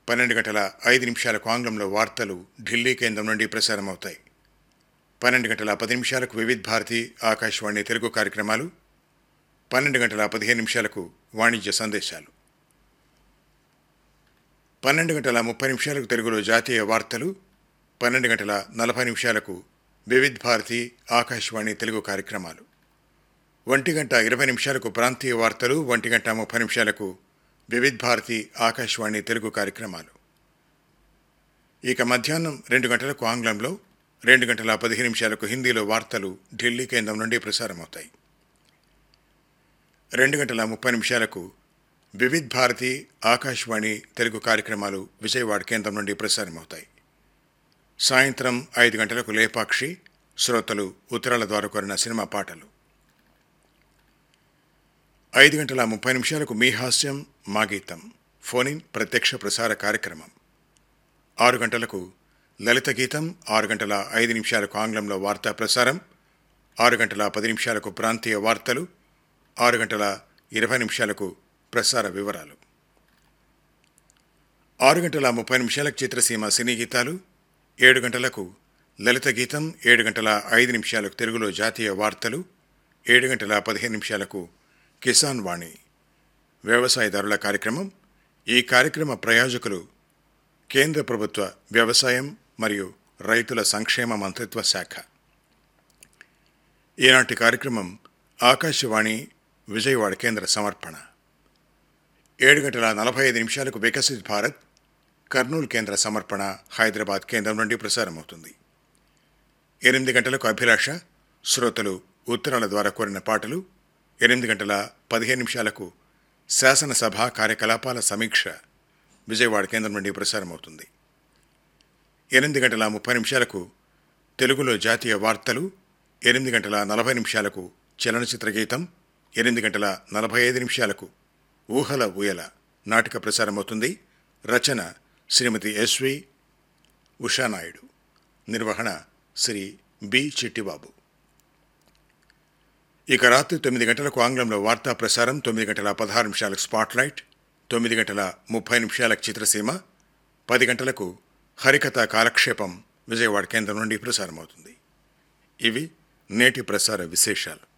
పన్నెండు గంటల ఐదు నిమిషాలకు ఆంగ్లంలో వార్తలు ఢిల్లీ కేంద్రం నుండి ప్రసారమవుతాయి పన్నెండు గంటల పది నిమిషాలకు వివిధ్ భారతి ఆకాశవాణి తెలుగు కార్యక్రమాలు పన్నెండు గంటల పదిహేను నిమిషాలకు వాణిజ్య సందేశాలు పన్నెండు గంటల ముప్పై నిమిషాలకు తెలుగులో జాతీయ వార్తలు పన్నెండు గంటల నలభై నిమిషాలకు వివిధ్ భారతి ఆకాశవాణి తెలుగు కార్యక్రమాలు ఒంటి గంట ఇరవై నిమిషాలకు ప్రాంతీయ వార్తలు ఒంటి గంట ముప్పై నిమిషాలకు వివిధ్ భారతి ఆకాశవాణి తెలుగు కార్యక్రమాలు ఇక మధ్యాహ్నం రెండు గంటలకు ఆంగ్లంలో రెండు గంటల పదిహేను నిమిషాలకు హిందీలో వార్తలు ఢిల్లీ కేంద్రం నుండి ప్రసారమవుతాయి రెండు గంటల ముప్పై నిమిషాలకు వివిధ్ భారతి ఆకాశవాణి తెలుగు కార్యక్రమాలు విజయవాడ కేంద్రం నుండి ప్రసారమవుతాయి సాయంత్రం ఐదు గంటలకు లేపాక్షి శ్రోతలు ఉత్తరాల ద్వారా కోరిన సినిమా పాటలు ఐదు గంటల ముప్పై నిమిషాలకు మీ హాస్యం మా గీతం ఫోనిన్ ప్రత్యక్ష ప్రసార కార్యక్రమం ఆరు గంటలకు లలిత గీతం ఆరు గంటల ఐదు నిమిషాలకు ఆంగ్లంలో వార్తా ప్రసారం ఆరు గంటల పది నిమిషాలకు ప్రాంతీయ వార్తలు ఆరు గంటల ఇరవై నిమిషాలకు ప్రసార వివరాలు ఆరు గంటల ముప్పై నిమిషాలకు చిత్రసీమ సినీ గీతాలు ఏడు గంటలకు లలిత గీతం ఏడు గంటల ఐదు నిమిషాలకు తెలుగులో జాతీయ వార్తలు ఏడు గంటల పదిహేను నిమిషాలకు కిసాన్ వాణి వ్యవసాయదారుల కార్యక్రమం ఈ కార్యక్రమ ప్రయోజకులు కేంద్ర ప్రభుత్వ వ్యవసాయం మరియు రైతుల సంక్షేమ మంత్రిత్వ శాఖ ఈనాటి కార్యక్రమం ఆకాశవాణి విజయవాడ కేంద్ర సమర్పణ ఏడు గంటల నలభై ఐదు నిమిషాలకు వికసిత్ భారత్ కర్నూలు కేంద్ర సమర్పణ హైదరాబాద్ కేంద్రం నుండి ప్రసారమవుతుంది ఎనిమిది గంటలకు అభిలాష శ్రోతలు ఉత్తరాల ద్వారా కోరిన పాటలు ఎనిమిది గంటల పదిహేను నిమిషాలకు శాసనసభ కార్యకలాపాల సమీక్ష విజయవాడ కేంద్రం నుండి ప్రసారమవుతుంది ఎనిమిది గంటల ముప్పై నిమిషాలకు తెలుగులో జాతీయ వార్తలు ఎనిమిది గంటల నలభై నిమిషాలకు చలనచిత్ర గీతం ఎనిమిది గంటల నలభై ఐదు నిమిషాలకు ఊహల ఊయల నాటక ప్రసారమవుతుంది రచన శ్రీమతి ఎస్వి ఉషానాయుడు నిర్వహణ శ్రీ బి చిట్టిబాబు ఇక రాత్రి తొమ్మిది గంటలకు ఆంగ్లంలో వార్తా ప్రసారం తొమ్మిది గంటల పదహారు నిమిషాలకు స్పాట్లైట్ తొమ్మిది గంటల ముప్పై నిమిషాలకు చిత్రసీమ పది గంటలకు హరికథ కాలక్షేపం విజయవాడ కేంద్రం నుండి ప్రసారమవుతుంది ఇవి నేటి ప్రసార విశేషాలు